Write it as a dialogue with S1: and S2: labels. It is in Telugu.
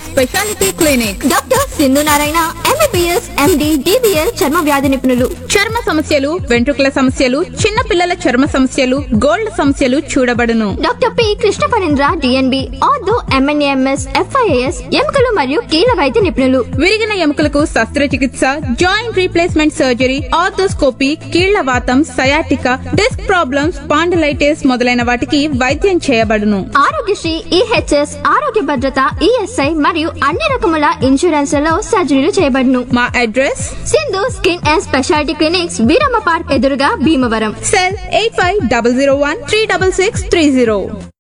S1: speciality clinic
S2: doctor Sindhu Narayana M B B S M D D B L చర్మ వ్యాధి నిపుణులు
S1: చర్మ సమస్యలు వెంట్రుకల సమస్యలు చిన్న పిల్లల చర్మ సమస్యలు గోల్డ్ సమస్యలు చూడబడును
S2: doctor P Krishna Parendra D N B ortho M N A M S F I A S ఎముకలు మరియు కీళ్ళ వైద్య నిపుణులు
S1: విరిగిన ఎముకలకు శస్త్రచికిత్స జాయింట్ రీప్లేస్మెంట్ సర్జరీ ఆర్థోస్కోపీ కీళ్ల వాతం సయాటిక డిస్క్ ప్రాబ్లమ్స్ పాండలైటిస్ మొదలైన వాటికి వైద్యం చేయబడును
S2: ఆరోగ్యశ్రీ ఈహెచ్ఎస్ ఆరోగ్య భద్రత ఈఎస్ఐ మరియు అన్ని రకముల ఇన్సూరెన్స్లలో సర్జరీలు చేయబడును
S1: మా address
S2: Sindhu skin and speciality clinics Veeramma park ఎదురుగా Bhimavaram
S1: cell eight five double zero one three double six three zero